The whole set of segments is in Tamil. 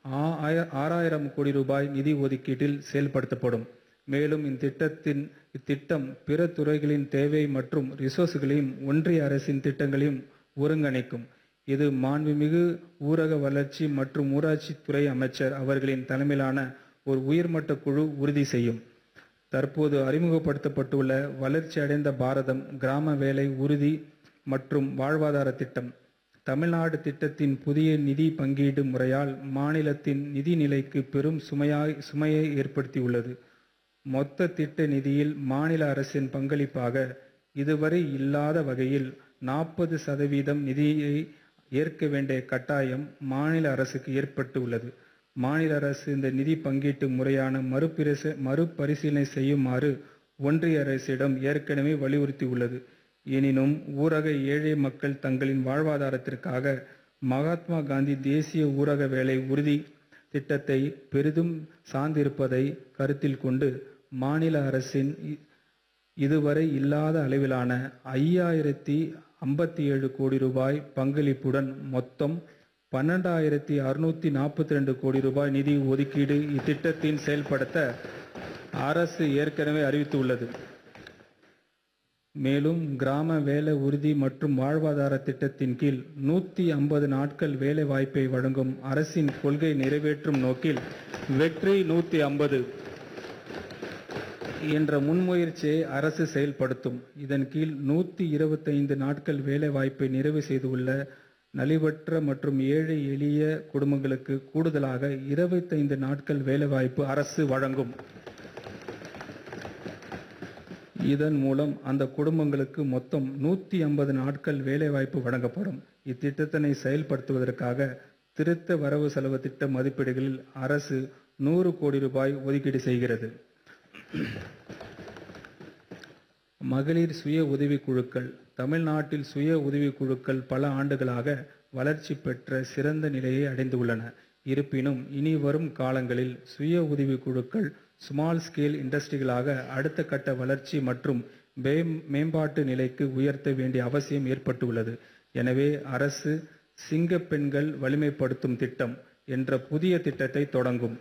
ஆ- ஆய- ஆறாயிரம் கோடி ரூபாய் நிதி ஒதுக்கீட்டில் செயல்படுத்தப்படும் மேலும் இத்திட்டத்தின் இத்திட்டம் பிற துறைகளின் தேவை மற்றும் ரிசோர்ஸ்களையும் ஒன்றிய அரசின் திட்டங்களையும் ஒருங்கிணைக்கும் இது மாண்புமிகு ஊரக வளர்ச்சி மற்றும் ஊராட்சித்துறை அமைச்சர் அவர்களின் தலைமையிலான ஒரு உயர்மட்ட குழு உறுதி செய்யும் தற்போது அறிமுகப்படுத்தப்பட்டுள்ள வளர்ச்சியடைந்த பாரதம் கிராம வேலை உறுதி மற்றும் வாழ்வாதார திட்டம் தமிழ்நாடு திட்டத்தின் புதிய நிதி பங்கீடு முறையால் மாநிலத்தின் நிதி நிலைக்கு பெரும் சுமையாய் சுமையை ஏற்படுத்தியுள்ளது மொத்த திட்ட நிதியில் மாநில அரசின் பங்களிப்பாக இதுவரை இல்லாத வகையில் நாற்பது சதவீதம் நிதியை ஏற்க வேண்டிய கட்டாயம் மாநில அரசுக்கு ஏற்பட்டு உள்ளது மாநில அரசு இந்த நிதி பங்கீட்டு முறையான மறுபிரச மறுபரிசீலனை செய்யுமாறு ஒன்றிய அரசிடம் ஏற்கனவே வலியுறுத்தியுள்ளது எனினும் ஊரக ஏழை மக்கள் தங்களின் வாழ்வாதாரத்திற்காக மகாத்மா காந்தி தேசிய ஊரக வேலை உறுதி திட்டத்தை பெரிதும் சார்ந்திருப்பதை கருத்தில் கொண்டு மாநில அரசின் இ- இதுவரை இல்லாத அளவிலான ஐயாயிரத்தி ஐம்பத்தி ஏழு கோடி ரூபாய் பங்களிப்புடன் மொத்தம் பன்னெண்டாயிரத்தி அறுநூத்தி நாற்பத்தி ரெண்டு கோடி ரூபாய் நிதி ஒதுக்கீடு இத்திட்டத்தின் செயல்படுத்த அரசு ஏற்கனவே அறிவித்துள்ளது மேலும் கிராம வேலை உறுதி மற்றும் வாழ்வாதார திட்டத்தின் கீழ் நூற்றி ஐம்பது நாட்கள் வேலை வாய்ப்பை வழங்கும் அரசின் கொள்கை நிறைவேற்றும் நோக்கில் வெற்றி நூற்றி ஐம்பது என்ற முன்முயற்சியை அரசு செயல்படுத்தும் இதன் கீழ் நூற்றி இருபத்தைந்து நாட்கள் வேலை வாய்ப்பை நிறைவு செய்துள்ள நலிவற்ற மற்றும் ஏழை எளிய குடும்பங்களுக்கு கூடுதலாக இருபத்தைந்து நாட்கள் வேலைவாய்ப்பு அரசு வழங்கும் இதன் மூலம் அந்த குடும்பங்களுக்கு மொத்தம் நூற்றி ஐம்பது நாட்கள் வேலைவாய்ப்பு வழங்கப்படும் இத்திட்டத்தினை செயல்படுத்துவதற்காக திருத்த வரவு செலவு திட்ட மதிப்பீடுகளில் அரசு நூறு கோடி ரூபாய் ஒதுக்கீடு செய்கிறது மகளிர் சுய உதவிக் குழுக்கள் தமிழ்நாட்டில் சுய உதவிக் குழுக்கள் பல ஆண்டுகளாக வளர்ச்சி பெற்ற சிறந்த நிலையை அடைந்துள்ளன இருப்பினும் இனி வரும் காலங்களில் சுய உதவிக் குழுக்கள் ஸ்மால் ஸ்கேல் இண்டஸ்ட்ரிகளாக அடுத்த கட்ட வளர்ச்சி மற்றும் மே- மேம்பாட்டு நிலைக்கு உயர்த்த வேண்டிய அவசியம் ஏற்பட்டுள்ளது எனவே அரசு சிங்க பெண்கள் வலிமைப்படுத்தும் திட்டம் என்ற புதிய திட்டத்தை தொடங்கும்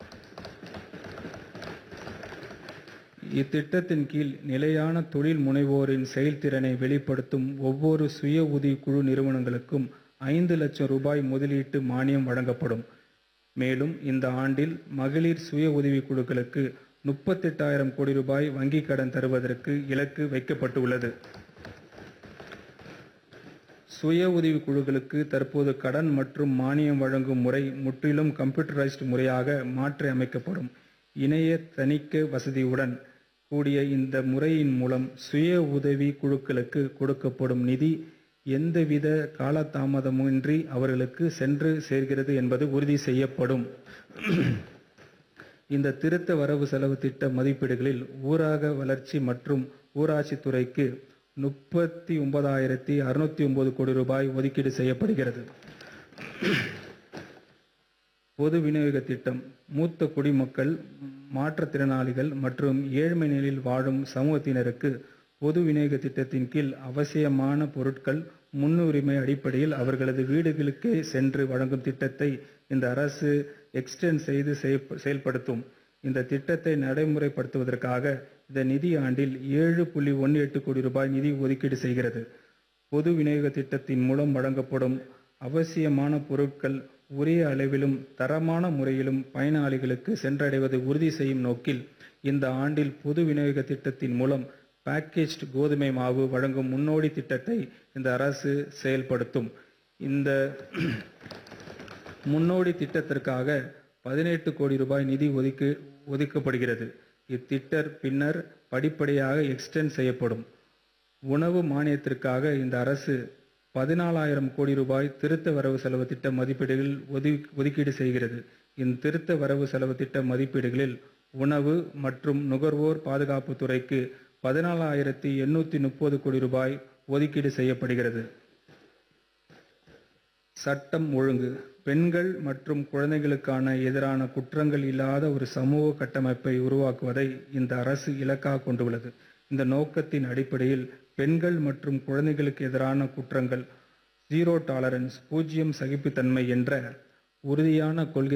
இத்திட்டத்தின் கீழ் நிலையான தொழில் முனைவோரின் செயல்திறனை வெளிப்படுத்தும் ஒவ்வொரு சுய உதவி குழு நிறுவனங்களுக்கும் ஐந்து லட்சம் ரூபாய் முதலீட்டு மானியம் வழங்கப்படும் மேலும் இந்த ஆண்டில் மகளிர் சுய உதவி குழுக்களுக்கு முப்பத்தெட்டாயிரம் கோடி ரூபாய் வங்கிக் கடன் தருவதற்கு இலக்கு வைக்கப்பட்டுள்ளது சுய உதவி குழுக்களுக்கு தற்போது கடன் மற்றும் மானியம் வழங்கும் முறை முற்றிலும் கம்ப்யூட்டரைஸ்டு முறையாக மாற்றி அமைக்கப்படும் இணைய தணிக்கை வசதியுடன் கூடிய இந்த முறையின் மூலம் சுய உதவி குழுக்களுக்கு கொடுக்கப்படும் நிதி எந்தவித காலதாமதமின்றி அவர்களுக்கு சென்று சேர்கிறது என்பது உறுதி செய்யப்படும் இந்த திருத்த வரவு செலவு திட்ட மதிப்பீடுகளில் ஊரக வளர்ச்சி மற்றும் ஊராட்சித் துறைக்கு முப்பத்தி ஒன்பதாயிரத்தி அறுநூத்தி ஒன்பது கோடி ரூபாய் ஒதுக்கீடு செய்யப்படுகிறது பொது விநியோக திட்டம் மூத்த குடிமக்கள் மாற்றுத்திறனாளிகள் மற்றும் ஏழ்மை நிலையில் வாழும் சமூகத்தினருக்கு பொது விநியோக திட்டத்தின் கீழ் அவசியமான பொருட்கள் முன்னுரிமை அடிப்படையில் அவர்களது வீடுகளுக்கே சென்று வழங்கும் திட்டத்தை இந்த அரசு எக்ஸ்டெண்ட் செய்து செயற்ப- செயல்படுத்தும் இந்த திட்டத்தை நடைமுறைப்படுத்துவதற்காக இந்த நிதி ஆண்டில் ஏழு புள்ளி ஒன்று எட்டு கோடி ரூபாய் நிதி ஒதுக்கீடு செய்கிறது பொது விநியோக திட்டத்தின் மூலம் வழங்கப்படும் அவசியமான பொருட்கள் உரிய அளவிலும் தரமான முறையிலும் பயனாளிகளுக்கு சென்றடைவதை உறுதி செய்யும் நோக்கில் இந்த ஆண்டில் பொது விநியோக திட்டத்தின் மூலம் பேக்கேஜ்டு கோதுமை மாவு வழங்கும் முன்னோடி திட்டத்தை இந்த அரசு செயல்படுத்தும் இந்த முன்னோடி திட்டத்திற்காக பதினெட்டு கோடி ரூபாய் நிதி ஒதுக்கு ஒதுக்கப்படுகிறது இத்திட்டர் பின்னர் படிப்படியாக எக்ஸ்டெண்ட் செய்யப்படும் உணவு மானியத்திற்காக இந்த அரசு பதினாலாயிரம் கோடி ரூபாய் திருத்த வரவு செலவு திட்ட மதிப்பீடுகளில் ஒதுக்கி ஒதுக்கீடு செய்கிறது இந்த திருத்த வரவு செலவு திட்ட மதிப்பீடுகளில் உணவு மற்றும் நுகர்வோர் பாதுகாப்பு துறைக்கு பதினாலாயிரத்தி எண்ணூற்றி முப்பது கோடி ரூபாய் ஒதுக்கீடு செய்யப்படுகிறது சட்டம் ஒழுங்கு பெண்கள் மற்றும் குழந்தைகளுக்கான எதிரான குற்றங்கள் இல்லாத ஒரு சமூக கட்டமைப்பை உருவாக்குவதை இந்த அரசு இலக்காக கொண்டுள்ளது இந்த நோக்கத்தின் அடிப்படையில் பெண்கள் மற்றும் குழந்தைகளுக்கு எதிரான குற்றங்கள் ஜீரோ டாலரன்ஸ் பூஜ்ஜியம் சகிப்புத்தன்மை என்ற உறுதியான கொள்கை